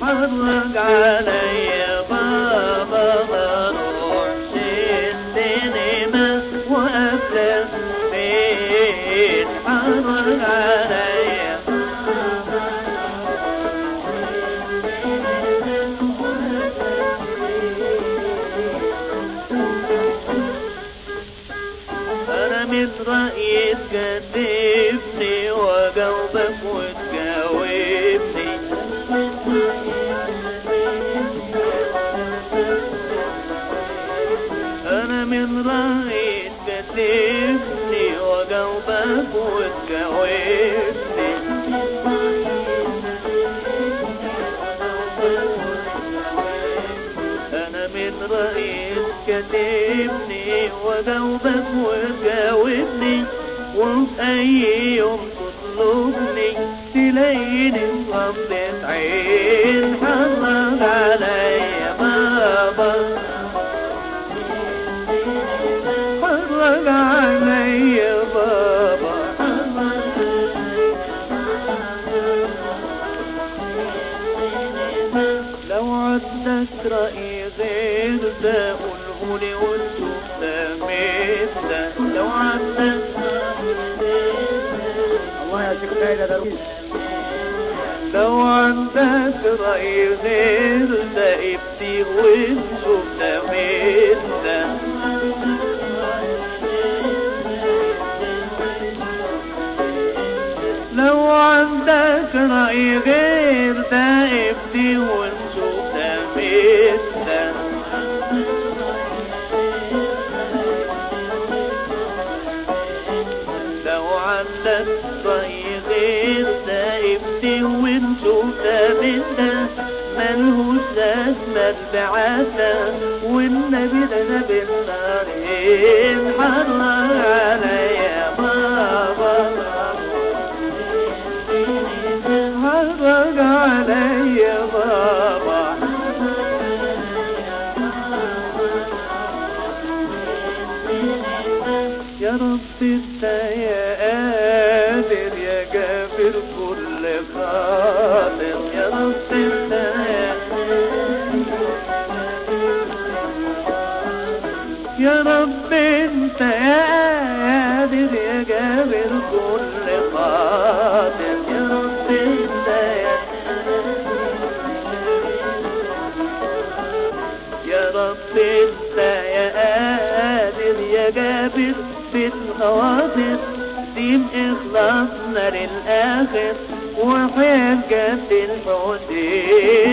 حرج عليا بابا بروحش السينما وافلام فين حرج عليا انا من رأيي تكذبني واجاوبك وتجاوبني انا من رأيي تكذبني واجاوبك وتجاوبني انا من رأيي تكذبني واجاوبك وتجاوبني وفي اي يوم تطلبني تلاقيني مغمضة عين حرج عليا بابا حرج عليا بابا لو عندك رأي غير ده قولهولي وانتم سامت ده لو عندك الله يا شيخ سيد يا درويش لو عندك رأي غير ده ابني وانتم سامت ده لو عندك رأي غير ده ابني وانتم سامت ده لو عندك رأي غير ده ابني وانتو تابنا ملهوش لازمة البعاثة والنبي ده نبي النارين حرج عليا بابا حرج عليا بابا يا رب انت يا قادر يا جابر كل خاطر يا رب انت يا يا رب انت يا قادر يا جابر كل خاطر يا رب انت يا يا رب انت يا قادر يا جابر في الخواطر دين اخلاصنا للاخر وحياة جد الحسين